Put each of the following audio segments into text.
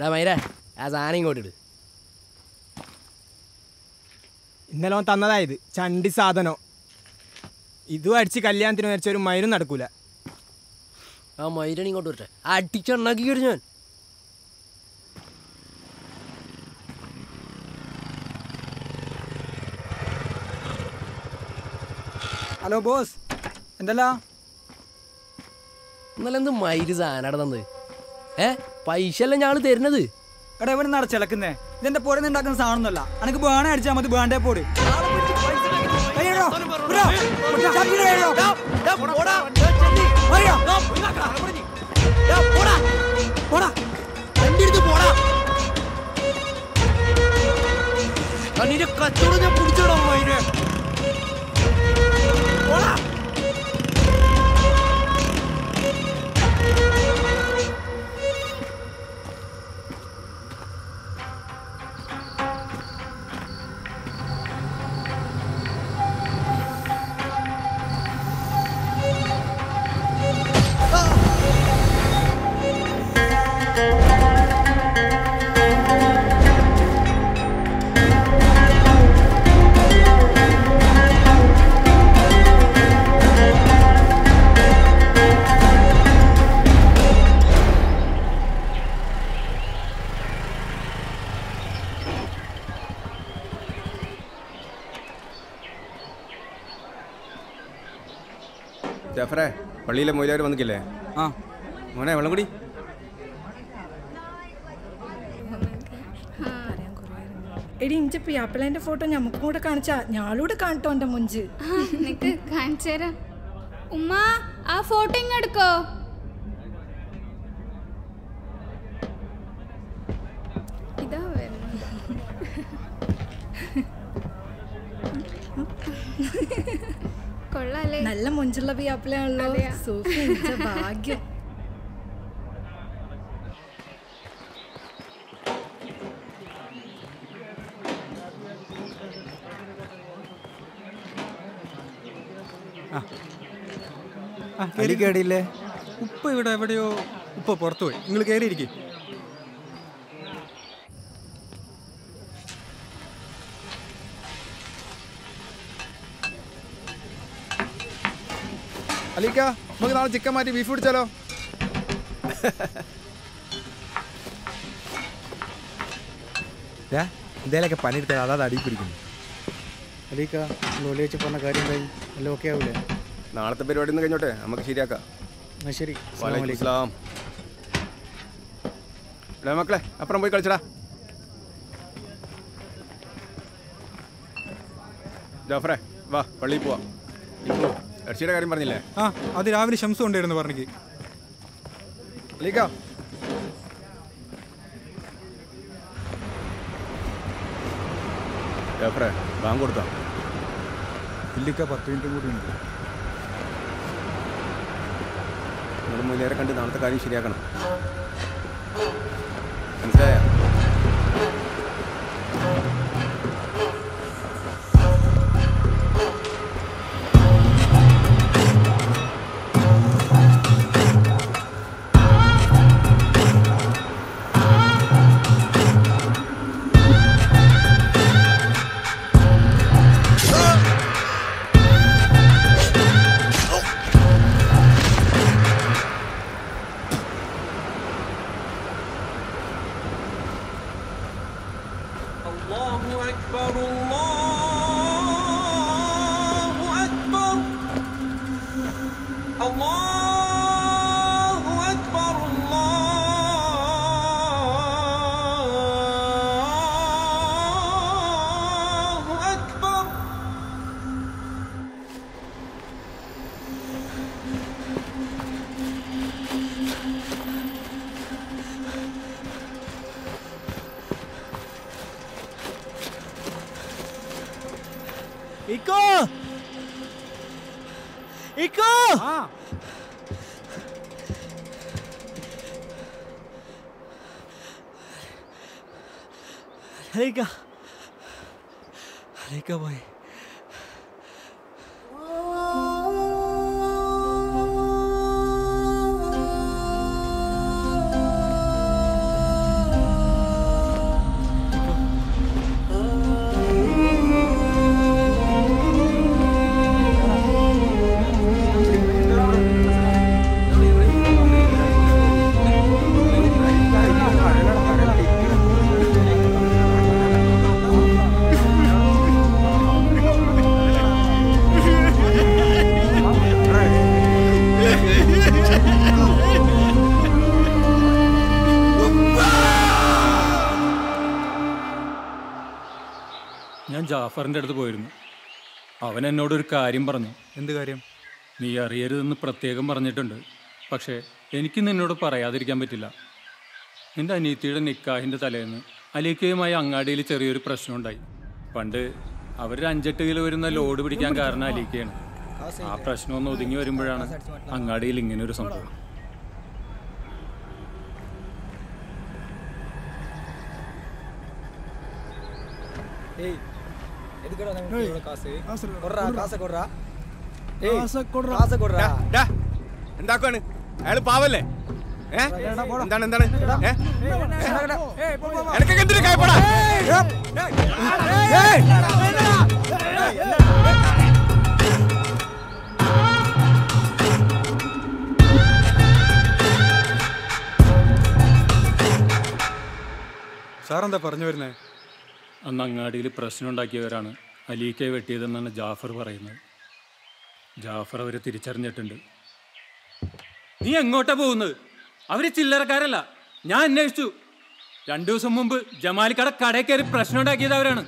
ഡാ മൈര ആ സാധനം ഇങ്ങോട്ട് ഇട് ഇന്നലെ ഓൻ തന്നതായത് ചണ്ടി സാധനം ഇതും അടിച്ച് കല്യാണത്തിന് വരച്ച ഒരു മൈരും നടക്കൂല ആ മൈരണി ഇങ്ങോട്ട് വരട്ടെ അടിച്ചുണ്ടാക്കി കയറി ഞാൻ ഹലോ ബോസ് എന്തല്ല ഇന്നലെ എന്ത് മയിര് സാധനം തന്നത് ഏ പൈസ അല്ല ഞങ്ങൾ തരുന്നത് എടാ ഇവിടെ നട ചിലക്കുന്നേ ഇതെന്റെ പുറത്ത് ഉണ്ടാക്കുന്ന സാധനമൊന്നുമല്ല എനിക്ക് വേണേ അടിച്ചാൽ മതി വേണ്ടേ പോട് കയ്യിടോ, വിടോ, ചപ്പിടോ, കയ്യിടോ. മറിയോ. പോടാ. നിന്റെ കച്ചവടം ഞാൻ പിടിച്ചോടാ മയിരെ ജഫറെ പള്ളിയിലെ മൊയിലാർ വന്നിക്കില്ലേ ആ മോനെ വെള്ളം കുടി എടി ഇഞ്ച പിയാപ്പിളേന്റെ ഫോട്ടോ ഞമ്മക്കും കൂടെ കാണിച്ചാ ഞാളൂടെ കാണട്ടോ എന്റെ മുഞ്ച് നിക്ക് കാണിച്ചുതരാം ഉമ്മ ആ ഫോട്ടോ ഇങ്ങെടുക്കോ ഇതാ വരുന്നത് കൊള്ളാല്ലേ നല്ല മുഞ്ചുള്ള പിയാപ്പിളയാണല്ലോ അതെയാ. സൂഫി ഇഞ്ച ഭാഗ്യം അലി കേടിയില്ലേ ഉപ്പ ഇവിടെ എവിടെയോ ഉപ്പ പുറത്തു പോയി നിങ്ങൾ കയറിയിരിക്കും അലീക്ക നമുക്ക് നാളെ ചിക്കൻ മാറ്റി ബീഫ് പിടിച്ചാലോ എന്തേലൊക്കെ പണിയെടുത്താൽ അതാ അടി പിടിക്കുന്നു അലീക്ക ലോലി വെച്ച് പറഞ്ഞ കാര്യം എന്തായി എല്ലാം ഓക്കെ ആവൂലേ നാളത്തെ പരിപാടി ഒന്ന് കഴിഞ്ഞോട്ടെ നമുക്ക് ശരിയാക്കാം എന്നാ ശരി വലൈക്കും അസ്സലാം. എടാ മക്കളെ അപ്പുറം പോയി കളിച്ചടാ ജാഫറെ വാ പള്ളിയിൽ പോവാ ഇപ്പോ ഇറച്ചിയുടെ കാര്യം പറഞ്ഞില്ലേ ആ അത് രാവിലെ ശംസം ഉണ്ടായിരുന്നു പറഞ്ഞിക്ക് അലീക്ക ജാഫറെ ബാങ്ക് കൊടുത്താ ഇല്ലിക്ക പത്ത് മിനിറ്റ് കൂടി ഉണ്ട് നിങ്ങൾ മുന്നേറെ കണ്ട് നാളത്തെ കാര്യം ശരിയാക്കണം മനസ്സിലായ الله أكبر الله أكبر الله أكبر الله أكبر ഇക്കോ ഇക്കോ അലൈക്ക അലൈക്ക പോയി الله ജാഫറിൻ്റെ അടുത്ത് പോയിരുന്നു അവൻ എന്നോടൊരു കാര്യം പറഞ്ഞു എന്ത് കാര്യം നീ അറിയരുതെന്ന് പ്രത്യേകം പറഞ്ഞിട്ടുണ്ട് പക്ഷേ എനിക്ക് നിന്നോട് പറയാതിരിക്കാൻ പറ്റില്ല നിന്റെ അനിയത്തിയുടെ നിക്കാഹിൻ്റെ തലേന്ന് അലീക്കയുമായി അങ്ങാടിയിൽ ചെറിയൊരു പ്രശ്നമുണ്ടായി പണ്ട് അവർ അഞ്ചെട്ട് കിലോ വരുന്ന ലോഡ് പിടിക്കാൻ കാരണം അലീക്കയാണ് ആ പ്രശ്നം ഒന്ന് ഒതുങ്ങി വരുമ്പോഴാണ് അങ്ങാടിയിൽ ഇങ്ങനെ ഒരു സംഭവം ஏய் எதுக்குடா நமக்கு இவ்வளவு காசு கொடுறா காசை கொடுறா ஏய் காசை கொடுறா എന്താക്കാണ് അയാള് പാവല്ലേ ഏ എന്താണ് എന്താണ് ഏ? എനക്കൊക്കെ എന്തിനു കായപ്പെടാ സാറെന്താ പറഞ്ഞു വരുന്നേ അന്ന് അങ്ങാടിയിൽ പ്രശ്നം ഉണ്ടാക്കിയവരാണ് അലീക്കയെ വെട്ടിയതെന്നാണ് ജാഫർ പറയുന്നത് ജാഫർ അവരെ തിരിച്ചറിഞ്ഞിട്ടുണ്ട് നീ എങ്ങോട്ടാ പോകുന്നത് അവര് ചില്ലറക്കാരല്ല ഞാൻ അന്വേഷിച്ചു രണ്ടു ദിവസം മുമ്പ് ജമാലിക്കട കടയിൽ കയറി പ്രശ്നം ഉണ്ടാക്കിയത് അവരാണ്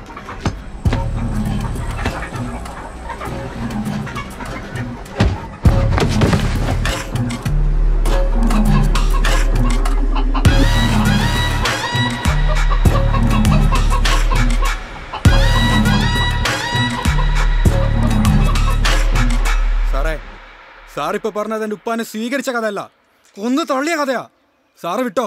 സാറേ സാറിപ്പോ പറഞ്ഞത് എൻ്റെ ഉപ്പാനെ സ്വീകരിച്ച കഥയല്ല കൊന്നു തള്ളിയ കഥയാ സാറ് വിട്ടോ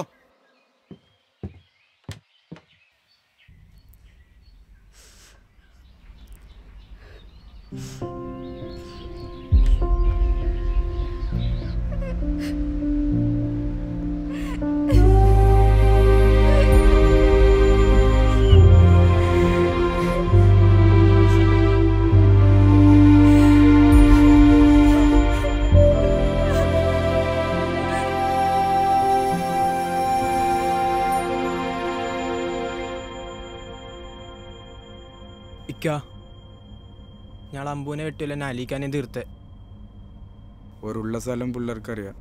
ഇക്ക ഞാൻ അമ്പൂനെ വെട്ടില്ല എന്നെ അലിക്കാനെ തീർത്തെ ഒരുള്ള സ്ഥലം പിള്ളേർക്കറിയാം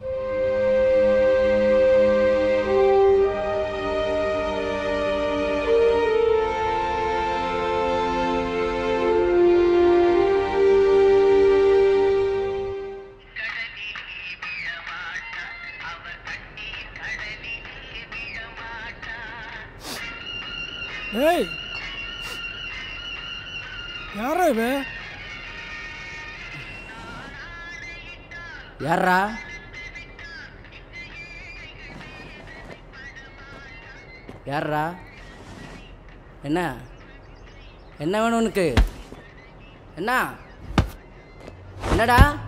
ഏയ് யாரா இவன் யாரா யாரா என்ன என்ன வேணும் உனக்கு என்ன என்னடா